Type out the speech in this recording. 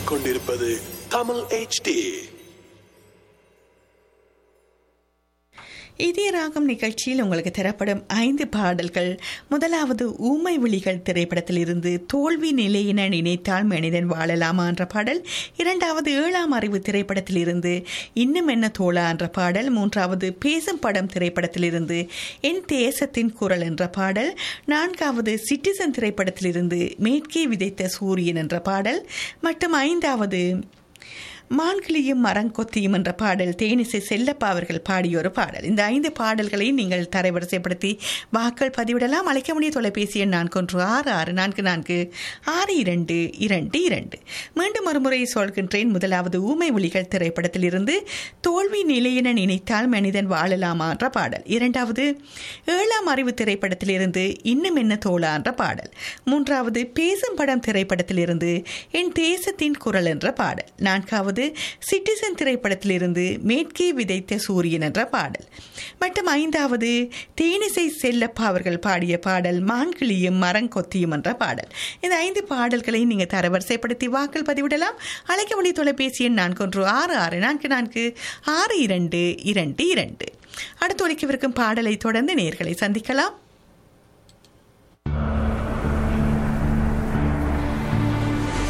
கேட்டுக்கொண்டிருப்பது தமிழ் HD இதய ராகம் நிகழ்ச்சியில் உங்களுக்கு தரப்படும் ஐந்து பாடல்கள் முதலாவது ஊமை விழிகள் திரைப்படத்தில் இருந்து தோல்வி நிலையின நினைத்தால் மனிதன் வாழலாமா என்ற பாடல் இரண்டாவது ஏழாம் அறிவு திரைப்படத்தில் இருந்து இன்னும் என்ன தோழா என்ற பாடல் மூன்றாவது பேசும் படம் திரைப்படத்தில் இருந்து என் தேசத்தின் குரல் என்ற பாடல் நான்காவது சிட்டிசன் திரைப்படத்தில் இருந்து மேற்கே விதைத்த சூரியன் என்ற பாடல் மற்றும் ஐந்தாவது மான்கிளியும் மரங்கொத்தியும் என்ற பாடல் தேனிசை செல்லப்பா அவர்கள் பாடிய ஒரு பாடல் இந்த ஐந்து பாடல்களை நீங்கள் தரைவரிசைப்படுத்தி வாக்கள் பதிவிடலாம் அழைக்க முடிய தொலைபேசி எண் நான்கு ஒன்று ஆறு ஆறு நான்கு நான்கு ஆறு இரண்டு இரண்டு இரண்டு மீண்டும் ஒருமுறை சொல்கின்றேன் முதலாவது ஊமை ஒளிகள் திரைப்படத்தில் இருந்து தோல்வி நிலையின நினைத்தால் மனிதன் வாழலாமா என்ற பாடல் இரண்டாவது ஏழாம் அறிவு திரைப்படத்தில் இருந்து இன்னும் என்ன தோழா என்ற பாடல் மூன்றாவது பேசும் படம் திரைப்படத்தில் இருந்து என் தேசத்தின் குரல் என்ற பாடல் நான்காவது சிட்டிசன் திரைப்படத்திலிருந்து மேற்கே விதைத்த சூரியன் என்ற பாடல் மற்றும் ஐந்தாவது தேனிசை செல்லப்பா அவர்கள் பாடிய பாடல் மான்கிளியும் மரங்கொத்தியும் என்ற பாடல் இந்த ஐந்து பாடல்களை நீங்கள் தரவரிசைப்படுத்தி வாக்கள் பதிவிடலாம் அழைக்க வழி தொலைபேசி எண் நான்கு ஒன்று ஆறு ஆறு நான்கு நான்கு ஆறு இரண்டு இரண்டு இரண்டு அடுத்து ஒழிக்கவிருக்கும் பாடலை தொடர்ந்து நேர்களை சந்திக்கலாம்